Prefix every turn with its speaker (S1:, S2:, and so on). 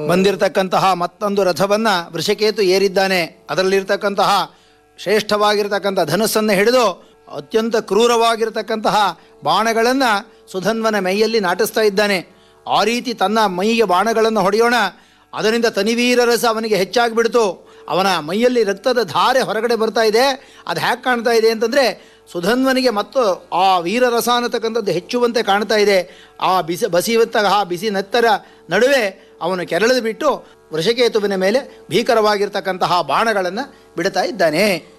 S1: ಬಂದಿರತಕ್ಕಂತಹ ಮತ್ತೊಂದು ರಥವನ್ನು ವೃಷಕೇತು ಏರಿದ್ದಾನೆ ಅದರಲ್ಲಿರ್ತಕ್ಕಂತಹ ಶ್ರೇಷ್ಠವಾಗಿರ್ತಕ್ಕಂಥ ಧನುಸ್ಸನ್ನು ಹಿಡಿದು ಅತ್ಯಂತ ಕ್ರೂರವಾಗಿರ್ತಕ್ಕಂತಹ ಬಾಣಗಳನ್ನು ಸುಧನ್ವನ ಮೈಯಲ್ಲಿ ನಾಟಿಸ್ತಾ ಇದ್ದಾನೆ ಆ ರೀತಿ ತನ್ನ ಮೈಗೆ ಬಾಣಗಳನ್ನು ಹೊಡೆಯೋಣ ಅದರಿಂದ ತನಿವೀರ ರಸ ಅವನಿಗೆ ಹೆಚ್ಚಾಗಿಬಿಡ್ತು ಅವನ ಮೈಯಲ್ಲಿ ರಕ್ತದ ಧಾರೆ ಹೊರಗಡೆ ಬರ್ತಾ ಇದೆ ಅದು ಹ್ಯಾಕೆ ಕಾಣ್ತಾ ಇದೆ ಅಂತಂದರೆ ಸುಧನ್ವನಿಗೆ ಮತ್ತು ಆ ವೀರರಸ ಅನ್ನತಕ್ಕಂಥದ್ದು ಹೆಚ್ಚುವಂತೆ ಕಾಣ್ತಾ ಇದೆ ಆ ಬಿಸಿ ಬಸಿಯುವಂತಹ ಆ ಬಿಸಿ ನೆತ್ತರ ನಡುವೆ ಅವನು ಕೆರಳಿದು ಬಿಟ್ಟು ವೃಷಕೇತುವಿನ ಮೇಲೆ ಭೀಕರವಾಗಿರ್ತಕ್ಕಂತಹ ಬಾಣಗಳನ್ನು ಬಿಡ್ತಾ ಇದ್ದಾನೆ